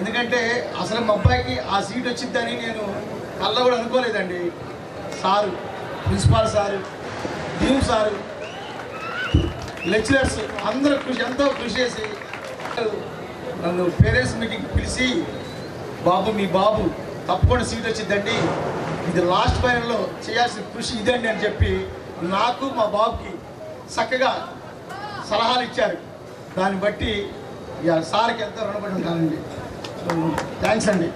ఎందుకంటే అసలు మా అబ్బాయికి ఆ సీట్ వచ్చిందని నేను కళ్ళ కూడా అనుకోలేదండి sir principal sir dean sir lecturers అందరూ కృషి ఎంతో కృషి చేసి నన్ను పేరెంట్స్ మీటింగ్ పిలిచి బాబు మీ బాబు తప్పకుండా సీట్ వచ్చిందండి ఇది లాస్ట్ ఫైనల్లో చేయాల్సిన కృషి ఇదండి అని చెప్పి నాకు మా బాబుకి చక్కగా సలహాలు ఇచ్చారు దాన్ని బట్టి ఇక సార్కి ఎంతో రుణపడి ఉంటానండి థ్యాంక్స్ అండి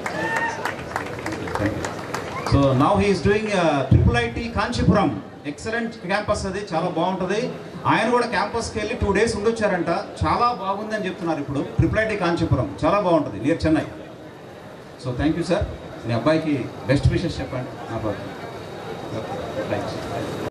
so now he's doing triple IT Kanchipuram excellent campus అది చాలా బాగుంటుంది ఆయన కూడా క్యాంపస్కి వెళ్ళి టూ డేస్ ఉండొచ్చారంట చాలా బాగుంది అని చెప్తున్నారు ఇప్పుడు ట్రిపుల్ ఐటీ కాంచీపురం చాలా బాగుంటుంది near Chennai so thank you sir మీ అబ్బాయికి బెస్ట్ విషెస్ చెప్పండి నా బాబు రైట్